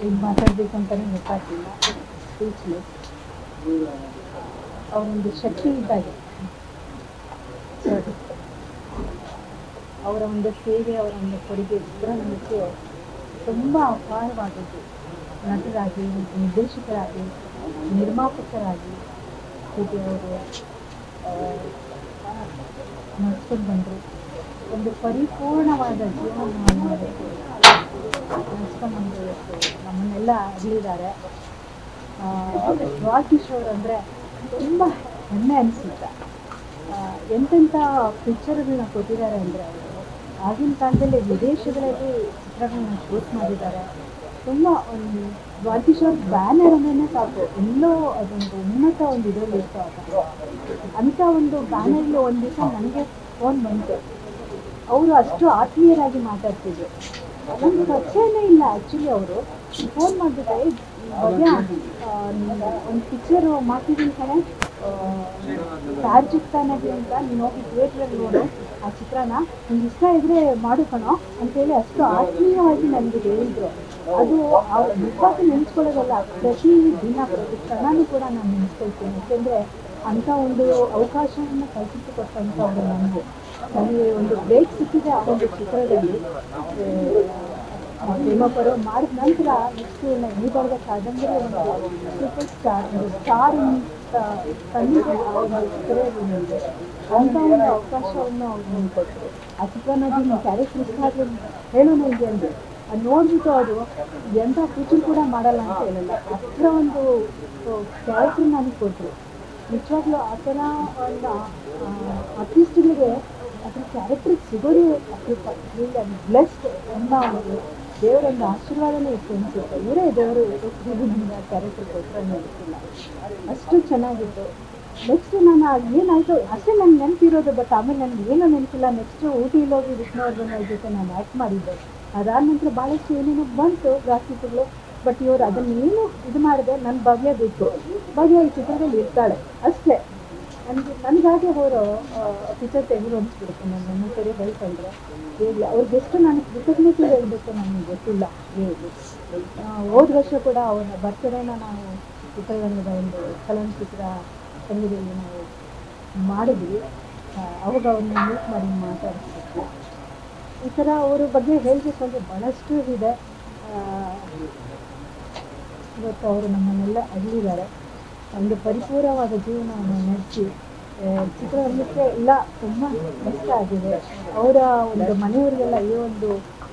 ಏನು ಮಾತಾಡಬೇಕು ಅಂತಲೇ ಗೊತ್ತಾಗ್ತಿಲ್ಲ ಸ್ಪೀಚ್ಲೆಸ್ ಅವರೊಂದು ಶಕ್ತಿ ಇದ್ದಾಗೆ ಸರ್ ಅವರ ಒಂದು ಸೇವೆ ಅವರ ಒಂದು ಕೊಡುಗೆ ಚಿತ್ರರಂಗಕ್ಕೆ ತುಂಬ ಅಪಾರವಾದದ್ದು ನಟರಾಗಿ ನಿರ್ದೇಶಕರಾಗಿ ನಿರ್ಮಾಪಕರಾಗಿ ಹೀಗೆ ಅವರು ನಡೆಸ್ಕೊಂಡು ಬಂದರು ಒಂದು ಪರಿಪೂರ್ಣವಾದ ಜೀವನವನ್ನು ಅವತ್ತು ನಡೆಸ್ಕೊಂಡ್ಬಂದು ಇವತ್ತು ನಮ್ಮನ್ನೆಲ್ಲ ಅಗಲಿದ್ದಾರೆ ಕಿಶೋರ್ ಅಂದರೆ ತುಂಬ ಹೆಮ್ಮೆ ಅನಿಸುತ್ತೆ ಎಂತೆಂಥ ಪಿಕ್ಚರ್ಗಳನ್ನ ಕೊಟ್ಟಿದ್ದಾರೆ ಅಂದರೆ ಅವರು ಆಗಿನ ಕಾಲದಲ್ಲಿ ವಿದೇಶಗಳಲ್ಲಿ ಚಿತ್ರಗಳನ್ನ ಶೂಟ್ ಮಾಡಿದ್ದಾರೆ ತುಂಬ ಒಂದು ದ್ವಾರಕಿಶೋರ್ ಬ್ಯಾನರ್ ಅಂದ್ರೆ ಸಾಕು ಎಲ್ಲೋ ಅದೊಂದು ಉನ್ನತ ಒಂದು ಇದರಲ್ಲಿ ಇರ್ತಾರೆ ಅಂಥ ಒಂದು ಬ್ಯಾನರ್ಲಿ ಒಂದು ದಿವಸ ನನಗೆ ಫೋನ್ ಬಂತು ಅವರು ಅಷ್ಟು ಆತ್ಮೀಯರಾಗಿ ಮಾತಾಡ್ತಿದ್ರು ನನಗೆ ಪರಿಚಯನೇ ಇಲ್ಲ ಆ್ಯಕ್ಚುಲಿ ಅವರು ಫೋನ್ ಮಾಡಿಬಿಟ್ಟೆ ಭವ್ಯ ಒಂದು ಪಿಕ್ಚರು ಮಾಡ್ತಿದ್ದೀನಿ ಕಣೆ ರಾಜಸ್ಥಾನಗೆ ಅಂತ ನೀನು ಹೋಗಿ ಥಿಯೇಟ್ರಲ್ಲಿ ನೋಡು ಆ ಚಿತ್ರನ ನಿಂಗೆ ಇಷ್ಟ ಇದ್ರೆ ಮಾಡು ಕಣೋ ಅಂತೇಳಿ ಅಷ್ಟು ಆತ್ಮೀಯವಾಗಿ ನನಗೆ ಹೇಳಿದ್ರು ಅದು ಅವ್ರ ನಿಜವಾಗ ನೆನೆಸ್ಕೊಳ್ಳೋದಲ್ಲ ಪ್ರತಿ ದಿನ ಪ್ರತಿ ಕ್ಷಣನೂ ಕೂಡ ನಾನು ನೆನೆಸ್ಕೊಳ್ತೀನಿ ಯಾಕೆಂದರೆ ಅಂಥ ಒಂದು ಅವಕಾಶವನ್ನು ಕಲ್ಪಿಸಿಕೊಟ್ಟಂಥವ್ರು ನನಗೆ ನನಗೆ ಒಂದು ಬ್ರೇಕ್ ಸಿಕ್ಕಿದೆ ಆ ಒಂದು ಚಿತ್ರದಲ್ಲಿ ಪ್ರೇಮಪರು ಮಾಡಿದ ನಂತರ ನೆಕ್ಸ್ಟ್ ಈ ಬರೆದ ಕಾದಂಬರಿ ಒಂದು ಸೂಪರ್ ಸ್ಟಾರ್ ಒಂದು ಸ್ಟಾರ್ ಅಂತ ಕಣ್ಣಿಗೆ ಅವ್ರ ಚಿತ್ರದಲ್ಲಿ ನನಗೆ ಅಂಥ ಒಂದು ಅವಕಾಶವನ್ನು ಅವ್ರು ನನಗೆ ಕೊಟ್ಟರು ಆ ಚಿತ್ರನದಿ ಕ್ಯಾರೆಕ್ಟರ್ ಇಷ್ಟ ಆದರೆ ಹೇಳು ನನಗೆ ಅಂದೆ ಅದು ನೋಡ್ಬಿಟ್ಟು ಅದು ಎಂಥ ಫ್ಯೂಚರ್ ಕೂಡ ಮಾಡಲ್ಲ ಅಂತ ಹೇಳಲ್ಲ ಅಷ್ಟರ ಒಂದು ಕ್ಯಾರೆಕ್ಟರ್ ನನಗೆ ಕೊಟ್ಟರು ನಿಜವಾಗ್ಲೂ ಆ ಥರ ಒಂದು ಆರ್ಟಿಸ್ಟ್ಗಳಿಗೆ ಅದ್ರ ಕ್ಯಾರೆಕ್ಟರ್ ಸಿಗೋದೇ ಅಪರೂಪ ಬ್ಲೆಸ್ಡ್ ಅನ್ನೋ ಒಂದು ದೇವರೊಂದು ಆಶೀರ್ವಾದನೇ ಇತ್ತು ಅನಿಸುತ್ತೆ ಇವರೇ ದೇವರು ನಮ್ಗೆ ಆ ಕ್ಯಾರೆಕ್ಟರ್ ಕೊಟ್ಟರೆ ಅನ್ನೋದಿಲ್ಲ ಅಷ್ಟು ಚೆನ್ನಾಗಿತ್ತು ನೆಕ್ಸ್ಟ್ ನಾನು ಏನಾಯಿತು ಅಷ್ಟೇ ನನಗೆ ನೆನಪಿರೋದು ಬಟ್ ಆಮೇಲೆ ನನಗೆ ಏನೂ ನೆನಪಿಲ್ಲ ನೆಕ್ಸ್ಟ್ ಊಟಿಲಿ ಹೋಗಿ ವಿಷ್ಣುವರ್ಧನ್ ಅವ್ರ ಜೊತೆ ನಾನು ಆ್ಯಕ್ಟ್ ಮಾಡಿದ್ದೆ ಅದಾದ ನಂತರ ಭಾಳಷ್ಟು ಏನೇನೋ ಬಂತು ಗ್ರಾಫಿಕ್ಗಳು ಬಟ್ ಇವರು ಅದನ್ನು ಏನು ಇದು ಮಾಡಿದೆ ನನ್ನ ಭವ್ಯ ಬಿಟ್ಟು ಭವ್ಯ ಈ ಚಿತ್ರದಲ್ಲಿ ಇರ್ತಾಳೆ ಅಷ್ಟೇ ನನಗೆ ನನಗಾಗೆ ಅವರು ಪಿಕ್ಚರ್ ತೆಗೆದು ಅನಿಸ್ಬಿಡುತ್ತೆ ನಾನು ನನ್ನ ಸರಿ ಹೇಳ್ಕೊಂಡ್ರೆ ಹೇಳಿ ಅವ್ರಿಗೆಷ್ಟು ನನಗೆ ಕೃತಜ್ಞತೆ ಹೇಳಬೇಕು ನನಗೆ ಗೊತ್ತಿಲ್ಲ ಹೇಳಿ ಹೋದ ವರ್ಷ ಕೂಡ ಅವರ ಬರ್ತಡೇನ ನಾವು ಚಿತ್ರರಂಗದ ಒಂದು ಚಲನಚಿತ್ರ ಸಂಘದಲ್ಲಿ ನಾವು ಮಾಡಿದ್ವಿ ಅವಾಗ ಅವ್ರನ್ನ ಮೀಟ್ ಮಾಡಿ ಮಾತಾಡಿಸ್ಬೇಕು ಈ ಥರ ಅವರ ಬಗ್ಗೆ ಹೇಳಬೇಕು ಅಂದರೆ ಭಾಳಷ್ಟು ಇದೆ ಇವತ್ತು ಅವರು ನಮ್ಮನ್ನೆಲ್ಲ ಅಗಲಿದ್ದಾರೆ ಒಂದು ಪರಿಪೂರ್ಣವಾದ ಜೀವನವನ್ನು ನಡೆಸಿ ಚಿತ್ರರಂಗಕ್ಕೆ ಎಲ್ಲ ತುಂಬ ಕಷ್ಟ ಆಗಿದೆ ಅವರ ಒಂದು ಮನೆಯವರಿಗೆಲ್ಲ ಈ ಒಂದು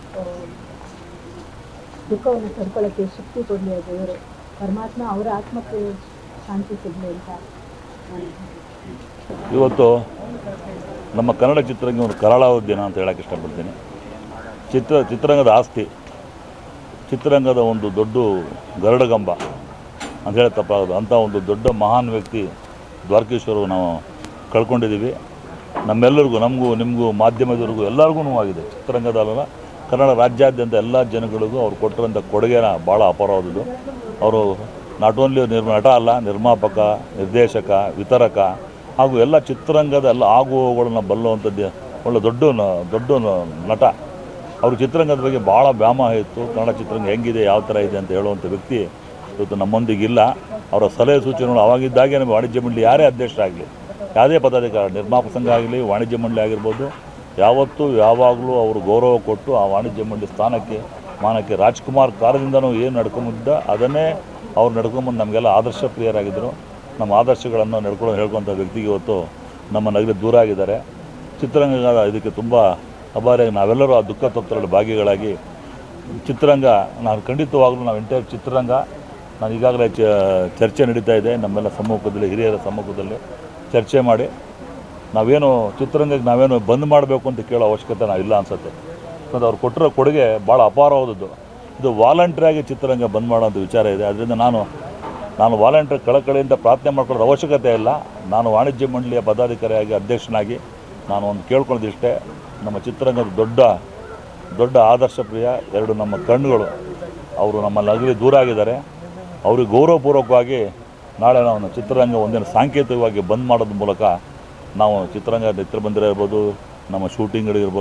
ದುಃಖವನ್ನು ತಡ್ಕೊಳ್ಳೋಕ್ಕೆ ಶಕ್ತಿ ಕೊಡಲಿ ಆ ದೇವರು ಪರಮಾತ್ಮ ಅವರ ಆತ್ಮಕ್ಕೆ ಶಾಂತಿ ಸಿಗಲಿ ಅಂತ ನಾನು ಇವತ್ತು ನಮ್ಮ ಕನ್ನಡ ಚಿತ್ರರಂಗ ಒಂದು ಕರಾಳಾವಧಿ ದಿನ ಅಂತ ಹೇಳಕ್ಕೆ ಇಷ್ಟಪಡ್ತೀನಿ ಚಿತ್ರ ಚಿತ್ರರಂಗದ ಆಸ್ತಿ ಚಿತ್ರರಂಗದ ಒಂದು ದೊಡ್ಡ ಗರುಡಗಂಬ ಅಂತ ಹೇಳಿ ತಪ್ಪಾಗೋದು ಅಂಥ ಒಂದು ದೊಡ್ಡ ಮಹಾನ್ ವ್ಯಕ್ತಿ ದ್ವಾರಕೇಶ್ವರ ನಾವು ಕಳ್ಕೊಂಡಿದ್ದೀವಿ ನಮ್ಮೆಲ್ಲರಿಗೂ ನಮಗೂ ನಿಮಗೂ ಮಾಧ್ಯಮದವ್ರಿಗೂ ಎಲ್ಲರಿಗೂ ನೋವಾಗಿದೆ ಚಿತ್ರರಂಗದಲ್ಲ ಕನ್ನಡ ರಾಜ್ಯಾದ್ಯಂತ ಎಲ್ಲ ಜನಗಳಿಗೂ ಅವ್ರು ಕೊಟ್ಟಿರೋಂಥ ಕೊಡುಗೆನ ಭಾಳ ಅಪಾರವಾದದ್ದು ಅವರು ನಾಟ್ ಓನ್ಲಿ ನಿರ್ ನಟ ಅಲ್ಲ ನಿರ್ಮಾಪಕ ನಿರ್ದೇಶಕ ವಿತರಕ ಹಾಗೂ ಎಲ್ಲ ಚಿತ್ರರಂಗದ ಎಲ್ಲ ಆಗು ಹೋಗುಗಳನ್ನ ಬಲ್ಲುವಂಥದ್ದು ಒಳ್ಳೆ ದೊಡ್ಡ ನ- ದೊಡ್ಡ ನ- ನಟ ಅವ್ರ ಚಿತ್ರರಂಗದ ಬಗ್ಗೆ ಭಾಳ ವ್ಯಾಮೋಹ ಇತ್ತು ಕನ್ನಡ ಚಿತ್ರರಂಗ ಹೆಂಗಿದೆ ಯಾವ ಥರ ಇದೆ ಅಂತ ಹೇಳುವಂಥ ವ್ಯಕ್ತಿ ಇವತ್ತು ನಮ್ಮೊಂದಿಗಿಲ್ಲ ಅವರ ಸಲಹೆ ಸೂಚನೆಗಳು ಅವಾಗಿದ್ದಾಗೆ ನಮಗೆ ವಾಣಿಜ್ಯ ಮಂಡಳಿ ಯಾರೇ ಅಧ್ಯಕ್ಷರಾಗಲಿ ಯಾವುದೇ ಪದಾಧಿಕಾರ ನಿರ್ಮಾಪಕ ಸಂಘ ಆಗಲಿ ವಾಣಿಜ್ಯ ಮಂಡಳಿ ಆಗಿರ್ಬೋದು ಯಾವತ್ತೂ ಯಾವಾಗಲೂ ಅವರು ಗೌರವ ಕೊಟ್ಟು ಆ ವಾಣಿಜ್ಯ ಮಂಡಳಿ ಸ್ಥಾನಕ್ಕೆ ಮಾನಕ್ಕೆ ರಾಜ್ಕುಮಾರ್ ಕಾಲದಿಂದನೂ ಏನು ನಡ್ಕೊಂಬಂದಿದ್ದ ಅದನ್ನೇ ಅವ್ರು ನಡ್ಕೊಂಬಂದು ನಮಗೆಲ್ಲ ಆದರ್ಶ ಪ್ರಿಯರಾಗಿದ್ದರು ನಮ್ಮ ಆದರ್ಶಗಳನ್ನು ನಡ್ಕೊಂಡು ಹೇಳ್ಕೊತ ವ್ಯಕ್ತಿಗೆ ಇವತ್ತು ನಮ್ಮ ನಗರ ದೂರ ಆಗಿದ್ದಾರೆ ಚಿತ್ರರಂಗ ಇದಕ್ಕೆ ತುಂಬ ಅಭಾರಿಯಾಗಿ ನಾವೆಲ್ಲರೂ ಆ ದುಃಖ ತಪ್ತರಲ್ಲಿ ಭಾಗಿಗಳಾಗಿ ಚಿತ್ರರಂಗ ನಾನು ಖಂಡಿತವಾಗಲೂ ನಾವು ಎಂಟೈರ್ ಚಿತ್ರರಂಗ ನಾನು ಈಗಾಗಲೇ ಚ ಚರ್ಚೆ ನಡೀತಾ ಇದೆ ನಮ್ಮೆಲ್ಲ ಸಮ್ಮುಖದಲ್ಲಿ ಹಿರಿಯರ ಸಮ್ಮುಖದಲ್ಲಿ ಚರ್ಚೆ ಮಾಡಿ ನಾವೇನು ಚಿತ್ರರಂಗಕ್ಕೆ ನಾವೇನು ಬಂದ್ ಮಾಡಬೇಕು ಅಂತ ಕೇಳೋ ಅವಶ್ಯಕತೆ ನಾವಿಲ್ಲ ಅನ್ಸುತ್ತೆ ಯಾಕಂದ್ರೆ ಅವ್ರು ಕೊಟ್ಟಿರೋ ಕೊಡುಗೆ ಭಾಳ ಅಪಾರವಾದದ್ದು ಇದು ವಾಲಂಟ್ರಿಯಾಗಿ ಚಿತ್ರರಂಗ ಬಂದ್ ಮಾಡೋಂಥ ವಿಚಾರ ಇದೆ ಅದರಿಂದ ನಾನು ನಾನು ವಾಲಂಟ್ರಿ ಕಳಕಳಿಯಿಂದ ಪ್ರಾರ್ಥನೆ ಮಾಡ್ಕೊಳ್ಳೋದು ಅವಶ್ಯಕತೆ ಇಲ್ಲ ನಾನು ವಾಣಿಜ್ಯ ಮಂಡಳಿಯ ಪದಾಧಿಕಾರಿಯಾಗಿ ಅಧ್ಯಕ್ಷನಾಗಿ ನಾನು ಒಂದು ಕೇಳ್ಕೊಳ್ಳೋದಿಷ್ಟೇ ನಮ್ಮ ಚಿತ್ರರಂಗದ ದೊಡ್ಡ ದೊಡ್ಡ ಆದರ್ಶ ಪ್ರಿಯ ಎರಡು ನಮ್ಮ ಕಣ್ಣುಗಳು ಅವರು ನಮ್ಮ ನಗರಿ ದೂರ ಆಗಿದ್ದಾರೆ ಅವ್ರಿಗೆ ಗೌರವಪೂರ್ವಕವಾಗಿ ನಾಳೆ ನಾವು ಚಿತ್ರರಂಗ ಒಂದಿನ ಸಾಂಕೇತಿಕವಾಗಿ ಬಂದ್ ಮಾಡೋದ್ರ ಮೂಲಕ ನಾವು ಚಿತ್ರರಂಗ ಚಿತ್ರಮಂದಿರ ಇರ್ಬೋದು ನಮ್ಮ ಶೂಟಿಂಗ್ಗಳಿರ್ಬೋದು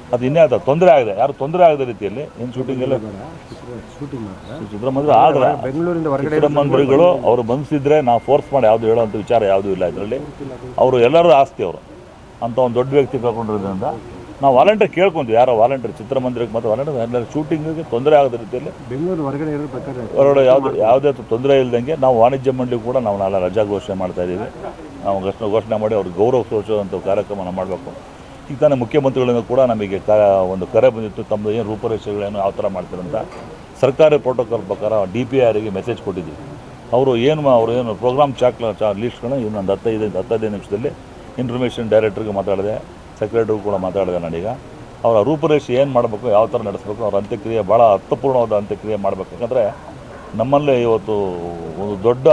ಅದು ಇನ್ನೇ ಆದ ತೊಂದರೆ ಆಗಿದೆ ಯಾರು ತೊಂದರೆ ಆಗದ ರೀತಿಯಲ್ಲಿ ಏನು ಶೂಟಿಂಗ್ ಎಲ್ಲ ಶೂಟಿಂಗ್ ಮಾತ್ರ ಚಿತ್ರಮಂದಿರ ಆದ್ರೆ ಬೆಂಗಳೂರಿಂದ ಹೊರಗಡೆ ಚಿತ್ರಮಂದಿರಗಳು ಅವರು ಬಂಧಿಸಿದ್ರೆ ನಾವು ಫೋರ್ಸ್ ಮಾಡಿ ಯಾವುದು ಹೇಳೋಂಥ ವಿಚಾರ ಯಾವುದೂ ಇಲ್ಲ ಇದರಲ್ಲಿ ಅವರು ಎಲ್ಲರೂ ಆಸ್ತಿ ಅವರು ಅಂತ ಒಂದು ದೊಡ್ಡ ವ್ಯಕ್ತಿ ಕರ್ಕೊಂಡಿರೋದ್ರಿಂದ ನಾವು ವಾಲಂಟಿಯರ್ ಕೇಳ್ಕೊಂತೀವಿ ಯಾರೋ ವಾಲಂಟಿಯರ್ ಚಿತ್ರಮಂದಿರಕ್ಕೆ ಮತ್ತು ವಾಲಂಟಿಯರ್ ಎಲ್ಲರೂ ಶೂಟಿಂಗಿಗೆ ತೊಂದರೆ ಆಗದ ರೀತಿಯಲ್ಲಿ ಬೆಂಗಳೂರು ಹೊರಗಡೆ ಇರೋ ಬೇಕಾದ್ರೆ ಹೊರಗಡೆ ಯಾವುದು ಯಾವುದೇ ತೊಂದರೆ ಇಲ್ದಂಗೆ ನಾವು ವಾಣಿಜ್ಯ ಮಂಡಳಿ ಕೂಡ ನಾವು ನಾಳೆ ರಜಾ ಘೋಷಣೆ ಮಾಡ್ತಾ ಇದ್ದೀವಿ ನಾವು ಘೋಷಣೆ ಘೋಷಣೆ ಮಾಡಿ ಅವ್ರಿಗೆ ಗೌರವ ತೋರಿಸುವಂಥ ಕಾರ್ಯಕ್ರಮನ ಮಾಡಬೇಕು ಈಗ ತಾನೇ ಮುಖ್ಯಮಂತ್ರಿಗಳಿಂದ ಕೂಡ ನಮಗೆ ಕ ಒಂದು ಕರೆ ಬಂದಿತ್ತು ತಮ್ಮದು ಏನು ರೂಪರೇಷೆಗಳೇನು ಯಾವ ಥರ ಮಾಡ್ತೀರಂತ ಸರ್ಕಾರಿ ಪ್ರೋಟೋಕಾಲ್ ಪ್ರಕಾರ ಡಿ ಪಿ ಆರಿಗೆ ಮೆಸೇಜ್ ಕೊಟ್ಟಿದ್ದೀವಿ ಅವರು ಏನು ಮಾ- ಅವರು ಏನು ಪ್ರೋಗ್ರಾಮ್ ಚಾಕ್ಲ ಚಾ ಲೀಸ್ಟ್ಗಳನ್ನ ಇನ್ನೊಂದು ಹತ್ತೈದು ಹತ್ತೈದು ನಿಮಿಷದಲ್ಲಿ ಇನ್ಫಾರ್ಮೇಷನ್ ಡೈರೆಕ್ಟ್ರಿಗೆ ಮಾತಾಡಿದೆ ಸೆಕ್ರೆಟರಿ ಕೂಡ ಮಾತಾಡಿದೆ ನಾನೀಗ ಅವರ ರೂಪರೇಷೆ ಏನು ಮಾಡಬೇಕು ಯಾವ ಥರ ನಡೆಸಬೇಕು ಅವ್ರ ಅಂತ್ಯಕ್ರಿಯೆ ಭಾಳ ಅರ್ಥಪೂರ್ಣವಾದ ಅಂತ್ಯಕ್ರಿಯೆ ಮಾಡಬೇಕು ಯಾಕಂದರೆ ನಮ್ಮಲ್ಲೇ ಇವತ್ತು ಒಂದು ದೊಡ್ಡ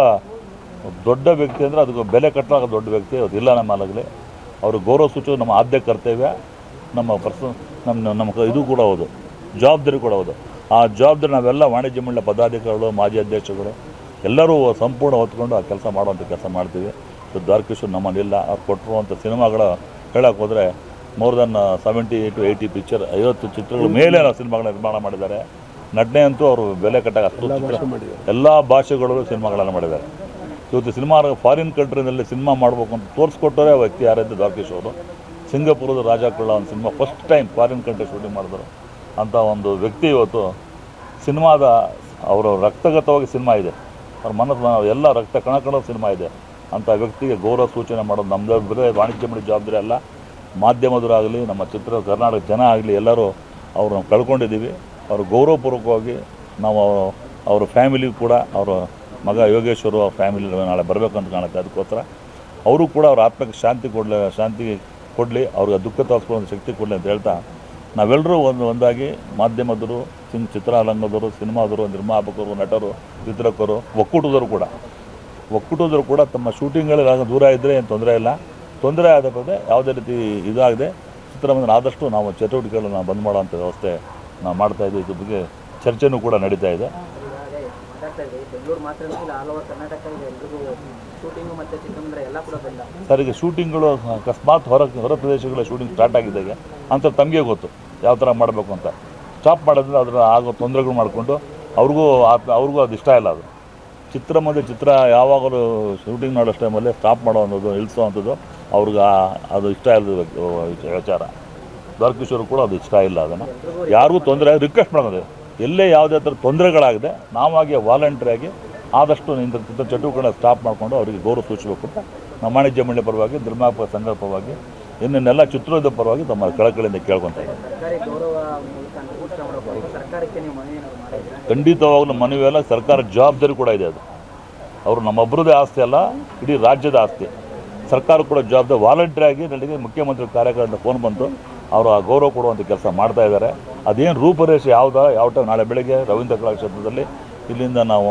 ದೊಡ್ಡ ವ್ಯಕ್ತಿ ಅಂದರೆ ಅದಕ್ಕೆ ಬೆಲೆ ಕಟ್ಟಲಾಗ ದೊಡ್ಡ ವ್ಯಕ್ತಿ ಅದು ಇಲ್ಲ ನಮ್ಮಲ್ಲಾಗಲಿ ಅವರು ಗೌರವ ಸೂಚಕ ನಮ್ಮ ಆದ್ಯ ಕರ್ತವ್ಯ ನಮ್ಮ ಪರ್ಸ ನಮ್ಮ ನಮ್ಮ ಕ- ಇದು ಕೂಡ ಹೌದು ಜವಾಬ್ದಾರಿ ಕೂಡ ಹೌದು ಆ ಜವಾಬ್ದಾರಿ ನಾವೆಲ್ಲ ವಾಣಿಜ್ಯ ಮಂಡಳಿ ಪದಾಧಿಕಾರಿಗಳು ಮಾಜಿ ಅಧ್ಯಕ್ಷಗಳು ಎಲ್ಲರೂ ಸಂಪೂರ್ಣ ಹೊತ್ಕೊಂಡು ಆ ಕೆಲಸ ಮಾಡುವಂಥ ಕೆಲಸ ಮಾಡ್ತೀವಿ ಇವತ್ತು ದ್ವಾರಕೀಶ್ವರ್ ನಮ್ಮಲ್ಲಿಲ್ಲ ಅವ್ರು ಕೊಟ್ಟಿರುವಂಥ ಸಿನಿಮಾಗಳ ಹೇಳಕ್ಕೆ ಹೋದರೆ more than seventy to eighty picture ಐವತ್ತು ಚಿತ್ರಗಳ ಮೇಲೆ ನಾವು ಸಿನಿಮಾಗಳ ನಿರ್ಮಾಣ ಮಾಡಿದ್ದಾರೆ ನಟನೆ ಅಂತೂ ಅವರು ಬೆಲೆ ಕಟ್ಟಾಗ ಅಷ್ಟು ಚಿತ್ರ ಎಲ್ಲ ಭಾಷೆಗಳಲ್ಲೂ ಸಿನಿಮಾಗಳನ್ನು ಮಾಡಿದ್ದಾರೆ ಇವತ್ತು ಸಿನಿಮಾ ಫಾರಿನ್ ಕಂಟ್ರಿನಲ್ಲಿ ಸಿನಿಮಾ ಮಾಡಬೇಕು ಅಂತ ತೋರಿಸ್ಕೊಟ್ಟರೆ ಆ ವ್ಯಕ್ತಿ ಯಾರಂತ ದ್ವಾರಕೀಶ್ ಅವರು ಸಿಂಗಾಪುರದ ರಾಜ ಕುಳ್ಳ ಒಂದು cinema first time foreign country shooting ಮಾಡಿದ್ರು ಅಂಥ ಒಂದು ವ್ಯಕ್ತಿ ಇವತ್ತು ಸಿನಿಮಾದ ಅವರ ರಕ್ತಗತವಾಗಿ ಸಿನಿಮಾ ಇದೆ ಅವ್ರ ಮನಸ್ಸು ಎಲ್ಲ ರಕ್ತ ಕಣ ಕಣ ಸಿನಿಮಾ ಇದೆ ಅಂಥ ವ್ಯಕ್ತಿಗೆ ಗೌರವ ಸೂಚನೆ ಮಾಡೋದು ನಮ್ಮದೇ ಬರೀ ವಾಣಿಜ್ಯ ಮಂಡಳಿ ಜವಾಬ್ದಾರಿ ಅಲ್ಲ ಮಾಧ್ಯಮದವರಾಗಲಿ ನಮ್ಮ ಚಿತ್ರ ಕರ್ನಾಟಕ ಜನ ಆಗಲಿ ಎಲ್ಲರೂ ಅವ್ರನ್ನ ಕಳ್ಕೊಂಡಿದ್ದೀವಿ ಅವರು ಗೌರವಪೂರ್ವಕವಾಗಿ ನಾವು ಅವ್ರ- ಅವ್ರ ಫ್ಯಾಮಿಲಿ ಕೂಡ ಅವರ ಮಗ ಯೋಗೇಶ್ವರು ಅವ್ರ ಫ್ಯಾಮಿಲಿ ನಾಳೆ ಬರಬೇಕಂತ ಕಾಣುತ್ತೆ ಅದಕ್ಕೋಸ್ಕರ ಅವರು ಕೂಡ ಅವ್ರ ಆತ್ಮಕ್ಕೆ ಶಾಂತಿ ಕೊಡಲಿ ಶಾಂತಿ ಕೊಡಲಿ ಅವ್ರಿಗೆ ದುಃಖ ತೋರಿಸ್ಕೊಳ್ಳೋ ಶಕ್ತಿ ಕೊಡಲಿ ಅಂತ ಹೇಳ್ತಾ ನಾವೆಲ್ಲರೂ ಒಂದು ಒಂದಾಗಿ ಮಾಧ್ಯಮದವರು ಸಿನ್ ಚಿತ್ರರಂಗದವರು ಸಿನಿಮಾದವರು ನಿರ್ಮಾಪಕರು ನಟರು ಚಿತ್ರಕರು ಒಕ್ಕೂಟದವರು ಕೂಡ ಒಕ್ಕೂಟದವರು ಕೂಡ ತಮ್ಮ ಶೂಟಿಂಗ್ಗಳಲ್ಲಿ ದೂರ ಇದ್ದರೆ ಏನು ತೊಂದರೆ ಇಲ್ಲ ತೊಂದರೆ ಆದ ಬಗ್ಗೆ ಯಾವುದೇ ರೀತಿ ಇದಾಗದೆ ಚಿತ್ರಮಂದಿರ ಆದಷ್ಟು ನಾವು ಚಟುವಟಿಕೆಗಳನ್ನು ಬಂದ್ ಮಾಡೋವಂಥ ವ್ಯವಸ್ಥೆ ನಾವು ಮಾಡ್ತಾ ಇದ್ದೀವಿ ಇದ್ರ ಬಗ್ಗೆ ಚರ್ಚೆನೂ ಕೂಡ ನಡೀತಾ ಇದೆ ಮಾತಾಡ್ತಾ ಇದ್ದೀವಿ ಬೆಂಗಳೂರು ಮಾತ್ರ ಇಲ್ಲ ಆಲ್ ಓವರ್ ಕರ್ನಾಟಕ ಇದೆ ಎಲ್ರಿಗೂ ಶೂಟಿಂಗು ಮತ್ತು ಚಿತ್ರಮಂದಿರ ಎಲ್ಲ ಕೂಡ ಬಂದ ಸರ್ ಈಗ ಶೂಟಿಂಗ್ಗಳು ಅಕಸ್ಮಾತ್ ಹೊರ ಹೊರ ಪ್ರದೇಶಗಳ ಶೂಟಿಂಗ್ ಸ್ಟಾರ್ಟ್ ಆಗಿದ್ದಾಗ ಅಂತ ತಮಗೆ ಗೊತ್ತು ಯಾವ ಥರ ಮಾಡಬೇಕು ಅಂತ ಸ್ಟಾಪ್ ಮಾಡಿದ್ರೆ ಅದರ ಆಗೋ ತೊಂದರೆಗಳು ಮಾಡಿಕೊಂಡು ಅವ್ರಿಗೂ ಆತ್ ಅವ್ರಿಗೂ ಅದು ಇಷ್ಟ ಇಲ್ಲ ಅದು ಚಿತ್ರ ಮತ್ತು ಚಿತ್ರ ಯಾವಾಗಲೂ ಶೂಟಿಂಗ್ ಮಾಡೋ ಟೈಮಲ್ಲಿ ಸ್ಟಾಪ್ ಮಾಡೋ ಅನ್ನೋದು ನಿಲ್ಲಿಸೋ ಅಂಥದ್ದು ಅವ್ರಿಗೆ ಆ- ಅದು ಇಷ್ಟ ಇಲ್ಲದ ವ್ಯಕ್ತಿ- ವಿಚಾರ ದ್ವಾರಕೀಶ್ವರು ಕೂಡ ಅದು ಇಷ್ಟ ಇಲ್ಲ ಅದನ್ನು ಯಾರಿಗೂ ತೊಂದರೆ ರಿಕ್ವೆಸ್ಟ್ ಮಾಡೋದು ಎಲ್ಲೇ ಯಾವುದೇ ಥರ ತೊಂದರೆಗಳಾಗಿದೆ ನಾವಾಗೆ ವಾಲಂಟ್ರಿಯಾಗಿ ಆದಷ್ಟು ಇಂಥ ಇಂಥ ಚಟುವಟಿಕೆಗಳನ್ನ ಸ್ಟಾಪ್ ಮಾಡಿಕೊಂಡು ಅವರಿಗೆ ಗೌರವ ಸೂಚಿಸಬೇಕು ಅಂತ ನಮ್ಮ ವಾಣಿಜ್ಯ ಮಂಡಳಿ ಪರವಾಗಿ ನಿರ್ಮಾಪಕ ಸಂಘದ ಪರವಾಗಿ ಇನ್ನನ್ನೆಲ್ಲ ಚಿತ್ರೋದ್ಯದ ಪರವಾಗಿ ತಮ್ಮ ಕಳಕಳಿಯಿಂದ ಕೇಳ್ಕೊತಾ ಇದ್ದಾರೆ ಸರ್ಕಾರಿ ಗೌರವ ಮೂಲಕ ಅಂತ ಘೋಷಣೆ ಮಾಡಬೇಕು ಸರ್ಕಾರಕ್ಕೆ ನೀವು ಮನವಿ ಏನಾದ್ರು ಮಾಡಿದ್ರೆ ಖಂಡಿತವಾಗ್ಲೂ ಮನವಿ ಅಲ್ಲ ಸರ್ಕಾರ ಜವಾಬ್ದಾರಿ ಕೂಡ ಇದೆ ಅದು ಅವರು ನಮ್ಮೊಬ್ಬರದೇ ಆಸ್ತಿ ಅಲ್ಲ ಇಡೀ ರಾಜ್ಯದ ಆಸ್ತಿ ಸರ್ಕಾರ ಕೂಡ ಜವಾಬ್ದಾರಿ ವಾಲಂಟ್ರಿ ಆಗಿ ನನಗೆ ಮುಖ್ಯಮಂತ್ರಿ ಕಾರ್ಯಕ್ರಮದಿಂದ ಫೋನ್ ಬಂತು ಅವರು ಆ ಗೌರವ ಕೊಡುವಂಥ ಕೆಲಸ ಮಾಡ್ತಾ ಇದ್ದಾರೆ ಅದೇನು ರೂಪರೇಷೆ ಯಾವ್ದ ಯಾವ ಟೈಮ್ ನಾಳೆ ಬೆಳಗ್ಗೆ ರವೀಂದ್ರ ಕಲಾಕ್ಷೇತ್ರದಲ್ಲಿ ಇಲ್ಲಿಂದ ನಾವು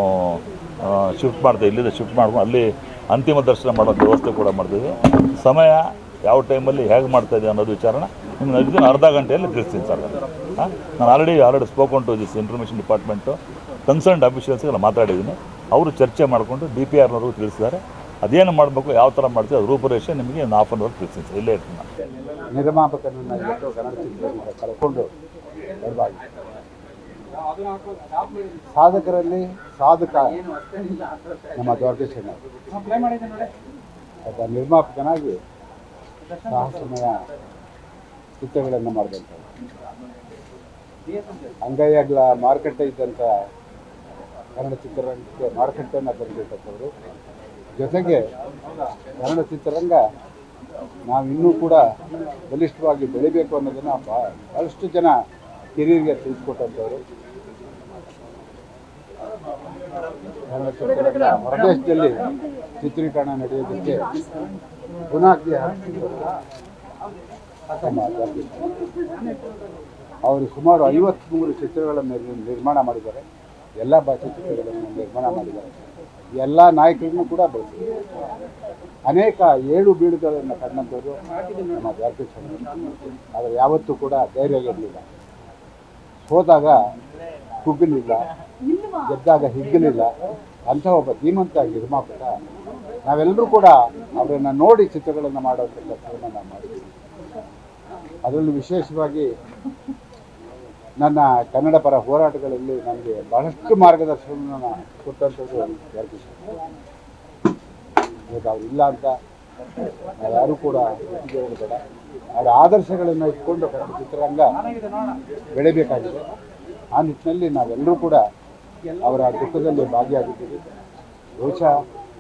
ಶಿಫ್ಟ್ ಮಾಡ್ತೇವೆ ಇಲ್ಲಿಂದ ಶಿಫ್ಟ್ ಮಾಡ್ಕೊಂಡು ಅಲ್ಲಿ ಅಂತಿಮ ದರ್ಶನ ಮಾಡುವಂಥ ವ್ಯವಸ್ಥೆ ಕೂಡ ಮಾಡ್ತೀವಿ ಸಮಯ ಯಾವ ಟೈಮಲ್ಲಿ ಹೇಗೆ ಮಾಡ್ತಾ ಇದೆ ಅನ್ನೋದು ವಿಚಾರನ ನಿಮ್ಗೆ ಇದನ್ನು ಅರ್ಧ ಗಂಟೆಯಲ್ಲಿ ತಿಳಿಸ್ತೀನಿ ಸರ್ ಹಾಂ ನಾನು already already spoken to this information department concerned ಅಫಿಷಿಯಲ್ಸ್ಗೆಲ್ಲ ಮಾತಾಡಿದ್ದೀನಿ ಅವರು ಚರ್ಚೆ ಮಾಡಿಕೊಂಡು ಡಿ ಪಿ ಆರ್ನವರು ತಿಳಿಸಿದ್ದಾರೆ ಅದೇನು ಮಾಡಬೇಕು ಯಾವ ಥರ ಮಾಡ್ತೀವಿ ಅದು ರೂಪರೇಷೆ ನಿಮಗೆ ಒಂದು ಹಾಫ್ ಆನ್ ಅವರ್ ತಿಳಿಸ್ತೀನಿ ಸರ್ ಇಲ್ಲೇ ಇರ್ತೀನಿ ನಾನು ನಿರ್ಮಾಪಕನನ್ನು ಇವತ್ತು ಕನ್ನಡ ಚಿತ್ರರಂಗ ಕಳ್ಕೊಂಡು ಬರಬಾರ್ದು ಸಾಧಕರಲ್ಲಿ ಸಾಧಕ ನಮ್ಮ ದ್ವಾರಕೇಶಣ್ಣ ಒಬ್ಬ ನಿರ್ಮಾಪಕನಾಗಿ ಸಾಹಸಮಯ ಚಿತ್ರಗಳನ್ನು ಮಾಡಿದಂಥವ್ರು ಅಂಗೈಯಾಗ್ಲ ಮಾರುಕಟ್ಟೆ ಇದ್ದಂಥ ಕನ್ನಡ ಚಿತ್ರರಂಗಕ್ಕೆ ಮಾರುಕಟ್ಟೆಯನ್ನು ತಂದಿರ್ತಕ್ಕವರು ಜೊತೆಗೆ ಕನ್ನಡ ಚಿತ್ರರಂಗ ನಾವು ಇನ್ನೂ ಕೂಡ ಬಲಿಷ್ಠವಾಗಿ ಬೆಳಿಬೇಕು ಅನ್ನೋದನ್ನು ಬಾ- ಬಹಳಷ್ಟು ಜನ ಹಿರಿಯರಿಗೆ ತಿಳಿಸ್ಕೊಟ್ಟಂಥವ್ರು ಕನ್ನಡ ಚಿತ್ರರಂಗ ಹೊರದೇಶದಲ್ಲಿ ಚಿತ್ರೀಕರಣ ನಡೆಯೋದಕ್ಕೆ ಪುನಾಗ್ತಿ ಹಾಕಿಸಿದವರು ನಮ್ಮ ಜಾತಿ. ಅವರು ಸುಮಾರು ಐವತ್ತ್ಮೂರು ಚಿತ್ರಗಳನ್ನು ನಿರ್- ನಿರ್ಮಾಣ ಮಾಡಿದ್ದಾರೆ ಎಲ್ಲ ಭಾಷೆ ಚಿತ್ರಗಳನ್ನು ನಿರ್ಮಾಣ ಮಾಡಿದ್ದಾರೆ ಎಲ್ಲ ನಾಯಕರನ್ನು ಕೂಡ ಬೆಳೆಸಿದ್ದಾರೆ ಅನೇಕ ಏಳು ಬೀಳುಗಳನ್ನು ಕಂಡಂಥವ್ರು ನಮ್ಮ ದ್ವಾರಕೇಶ್ವರ ಆದರೆ ಯಾವತ್ತೂ ಕೂಡ ಧೈರ್ಯ ಇರಲಿಲ್ಲ ಸೋತಾಗ ಕುಗ್ಗಲಿಲ್ಲ ಗೆದ್ದಾಗ ಹಿಗ್ಗಲಿಲ್ಲ ಅಂಥ ಒಬ್ಬ ಧೀಮಂತ ನಿರ್ಮಾಪಕ ನಾವೆಲ್ಲರೂ ಕೂಡ ಅವರನ್ನು ನೋಡಿ ಚಿತ್ರಗಳನ್ನು ಮಾಡುವಂಥ ಕೆಲಸವನ್ನು ನಾವು ಮಾಡಿದ್ದೀವಿ ಅದರಲ್ಲೂ ವಿಶೇಷವಾಗಿ ನನ್ನ ಕನ್ನಡ ಪರ ಹೋರಾಟಗಳಲ್ಲಿ ನನಗೆ ಬಹಳಷ್ಟು ಮಾರ್ಗದರ್ಶನವನ್ನು ಕೊಟ್ಟಂಥದ್ದು ಯಾರ್ಕಿಷ್ಟ ಇವತ್ತು ಅವ್ರು ಇಲ್ಲ ಅಂತ ನಾವು ಯಾರೂ ಕೂಡ ಒಟ್ಟಿಗೆ ಹೋಗಬೇಡ ಅವರ ಆದರ್ಶಗಳನ್ನು ಇಟ್ಕೊಂಡು ಕನ್ನಡ ಚಿತ್ರರಂಗ ಬೆಳಿಬೇಕಾಗಿದೆ ಆ ನಿಟ್ಟಿನಲ್ಲಿ ನಾವೆಲ್ಲರೂ ಕೂಡ ಅವರ ದುಃಖದಲ್ಲಿ ಭಾಗಿಯಾಗಿದ್ದೀವಿ ಬಹುಶಃ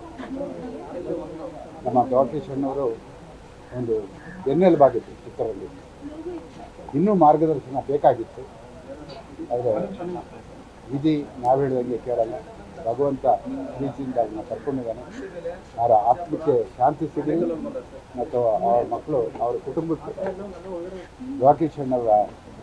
ನಮ್ಮ ದ್ವಾರಕೇಶಣ್ಣವರು ಒಂದು ಬೆನ್ನೆಲುಬಾಗಿತ್ತು ಚಿತ್ರದಲ್ಲಿ ಇನ್ನೂ ಮಾರ್ಗದರ್ಶನ ಬೇಕಾಗಿತ್ತು ಆದರೆ ವಿಧಿ ನಾವು ಹೇಳಿದಂಗೆ ಕೇಳಲ್ಲ ಭಗವಂತ ಪ್ರೀತಿಯಿಂದ ಅವ್ರನ್ನ ಕರ್ಕೊಂಡಿದ್ದಾನೆ ಅವರ ಆತ್ಮಕ್ಕೆ ಶಾಂತಿ ಸಿಗಲಿ ಮತ್ತು ಅವರ ಮಕ್ಕಳು ಅವರ ಕುಟುಂಬಕ್ಕೆ ದ್ವಾರಕೀಶಣ್ಣವರ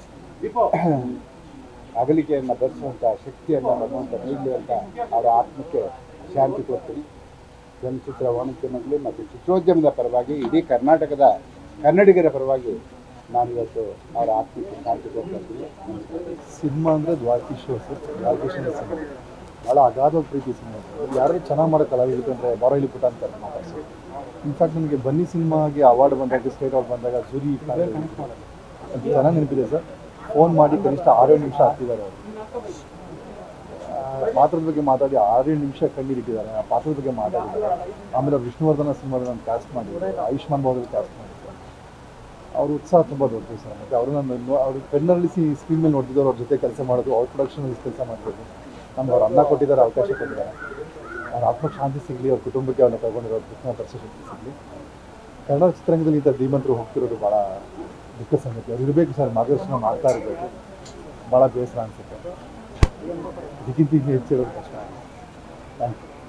ಅಗಲಿಕೆಯನ್ನು ಭರಿಸುವಂಥ ಶಕ್ತಿಯನ್ನು ಭಗವಂತ ನೀಡಲಿ ಅಂತ ಅವರ ಆತ್ಮಕ್ಕೆ ಶಾಂತಿ ಕೊಡ್ತೀನಿ ಚಲನಚಿತ್ರ ವಾಣಿಜ್ಯೋದ್ಯಮಗಳು ಮತ್ತು ಚಿತ್ರೋದ್ಯಮದ ಪರವಾಗಿ ಇಡೀ ಕರ್ನಾಟಕದ ಕನ್ನಡಿಗರ ಪರವಾಗಿ ನಾನು ಇವತ್ತು ಅವರ ಆತ್ಮಕ್ಕೆ ಶಾಂತಿ ಕೊಡ್ತಾ ಇದ್ದೀನಿ ಸಿನಿಮಾ ಅಂದರೆ ದ್ವಾರಕೀಶ್ವರ ಸರ್ ದ್ವಾರಕೀಶ್ವರ ಸಿನಿಮಾ ಭಾಳ ಅಗಾಧ ಪ್ರೀತಿ ಸಿನಿಮಾ ಯಾರು ಚೆನ್ನಾಗಿ ಮಾಡೋ ಕಲಾವಿದರು ಅಂದರೆ ಬಾರೋಲಿ ಪುಟ ಅಂತಾರೆ ಮಾತಾಡ್ಸಿ ಇನ್ಫ್ಯಾಕ್ಟ್ ನನಗೆ ಬನ್ನಿ ಸಿನಿಮಾಗೆ ಅವಾರ್ಡ್ ಬಂದಾಗ ಸ್ಟೇಟ್ ಅವಾರ್ಡ್ ಬಂದಾಗ ಜೂರಿ ಅದು ಚೆನ್ನಾಗಿ ನೆನಪಿದೆ ಸರ್ ಫೋನ್ ಮಾಡಿ ಕನಿಷ್ಠ ಆರೇಳು ನಿಮಿಷ ಹಾಕ್ತಿದ್ದಾರೆ ಅವರು ಆ, ಪಾತ್ರದ ಬಗ್ಗೆ ಮಾತಾಡಿ ಆರೇಳು ನಿಮಿಷ ಕಣ್ಣೀರಿಟ್ಟಿದ್ದಾರೆ ಆ ಪಾತ್ರದ ಬಗ್ಗೆ ಮಾತಾಡಿದ್ದಾರೆ ಆಮೇಲೆ ಅವ್ರು ವಿಷ್ಣುವರ್ಧನ ಸಿನಿಮಾದಲ್ಲಿ ನಾನು ಕ್ಯಾಸ್ಟ್ ಮಾಡಿದ್ದಾರೆ ಆಯುಷ್ಮಾನ್ ಭಾವದಲ್ಲಿ ಕ್ಯಾಸ್ಟ್ ಮಾಡಿದ್ದಾರೆ ಅವ್ರ ಉತ್ಸಾಹ ತುಂಬ ದೊಡ್ಡದು ಸರ್ ಮತ್ತು ಅವರು ನಾನು ನೋ- ಅವ್ರು ಕಣ್ಣಲ್ಲಿ ಸ್ಕ್ರೀನ್ ಮೇಲೆ ನೋಡ್ತಿದ್ದವ್ರು ಅವ್ರ ಜೊತೆ ಕೆಲಸ ಮಾಡೋದು ಅವ್ರ ಪ್ರೊಡಕ್ಷನಲ್ಲಿ ಕೆಲಸ ಮಾಡ್ತಿದ್ರು ನಮ್ಗೆ ಅವ್ರು ಅನ್ನ ಕೊಟ್ಟಿದ್ದಾರೆ ಅವಕಾಶ ಕೊಟ್ಟಿದ್ದಾರೆ ಅವ್ರ ಆತ್ಮಕ್ಕೆ ಶಾಂತಿ ಸಿಗಲಿ ಅವ್ರ ಕುಟುಂಬಕ್ಕೆ ಅವ್ರನ್ನ ತಗೊಂಡಿರೋ ಕೃಷ್ಣ ಶಕ್ತಿ ಸಿಗಲಿ ಕನ್ನಡ ಚಿತ್ರರಂಗದಲ್ಲಿ ಈ ಥರ ಧೀಮಂತರು ಹೋಗ್ತಿರೋದು ಭಾಳ ದುಃಖ ಸಂಗತಿ ಅವ್ರು ಇರಬೇಕು ಸರ್ ಮಾರ್ಗದರ್ಶನ ಮಾಡ್ತಾ ಇರಬೇಕು ಭಾಳ ಬೇಸರ ಅನಿಸುತ್ತೆ ಇದಕ್ಕಿಂತ ಹೆಚ್ಚಿರೋದು ಕಷ್ಟ ಥ್ಯಾಂಕ್ ಯು